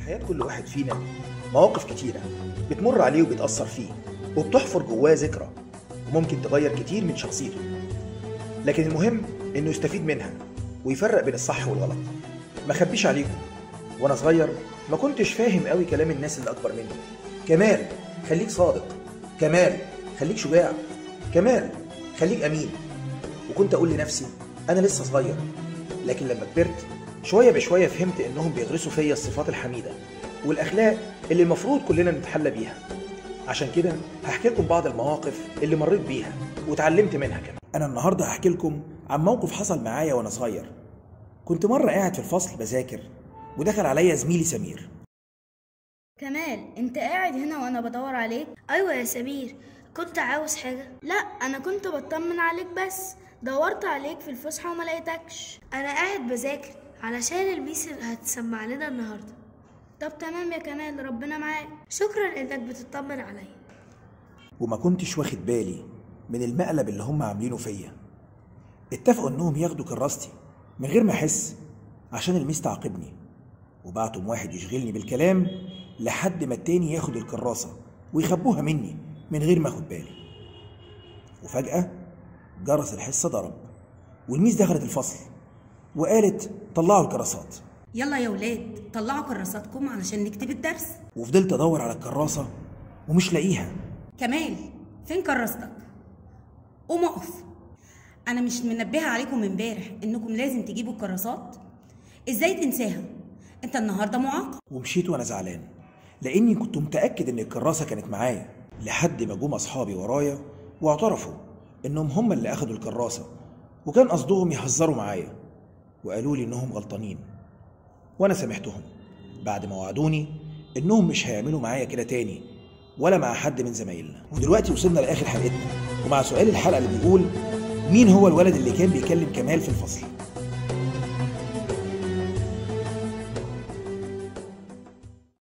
حياة كل واحد فينا مواقف كتيرة بتمر عليه وبتأثر فيه وبتحفر جواه ذكرى وممكن تغير كتير من شخصيته لكن المهم إنه يستفيد منها ويفرق بين الصح والغلط ما خبيش عليكم وأنا صغير ما كنتش فاهم قوي كلام الناس اللي أكبر مني كمال خليك صادق كمال خليك شجاع كمال خليك أمين وكنت أقول لنفسي أنا لسه صغير لكن لما كبرت شوية بشوية فهمت إنهم بيغرسوا فيا الصفات الحميدة والأخلاق اللي المفروض كلنا نتحلى بيها عشان كده هحكي لكم بعض المواقف اللي مريت بيها واتعلمت منها كمان أنا النهاردة هحكي لكم عن موقف حصل معايا وأنا صغير كنت مرة قاعد في الفصل بذاكر ودخل عليا زميلي سمير كمال انت قاعد هنا وانا بدور عليك ايوه يا سمير كنت عاوز حاجه لا انا كنت بطمن عليك بس دورت عليك في الفسحه وما لقيتكش انا قاعد بذاكر علشان الميس هتسمع لنا النهارده طب تمام يا كمال ربنا معاك شكرا انك بتطمن عليا وما كنتش واخد بالي من المقلب اللي هم عاملينه فيا اتفقوا انهم ياخدوا كراستي من غير ما احس عشان الميس تعاقبني وبعتم واحد يشغلني بالكلام لحد ما التاني ياخد الكراسة ويخبوها مني من غير ما اخد بالي وفجأة جرس الحصة ضرب والميس دخلت الفصل وقالت طلعوا الكراسات يلا يا ولاد طلعوا كراساتكم علشان نكتب الدرس وفضلت ادور على الكراسة ومش لاقيها كمال فين كراستك قوم اقف انا مش منبهه عليكم امبارح انكم لازم تجيبوا الكراسات ازاي تنساها انت النهارده معاقب ومشيت وانا زعلان لاني كنت متاكد ان الكراسه كانت معايا لحد ما جم اصحابي ورايا واعترفوا انهم هم اللي اخدوا الكراسه وكان قصدهم يهزروا معايا وقالوا لي انهم غلطانين وانا سامحتهم بعد ما وعدوني انهم مش هيعملوا معايا كده تاني ولا مع حد من زمايلنا ودلوقتي وصلنا لاخر حلقتنا ومع سؤال الحلقه اللي بيقول مين هو الولد اللي كان بيكلم كمال في الفصل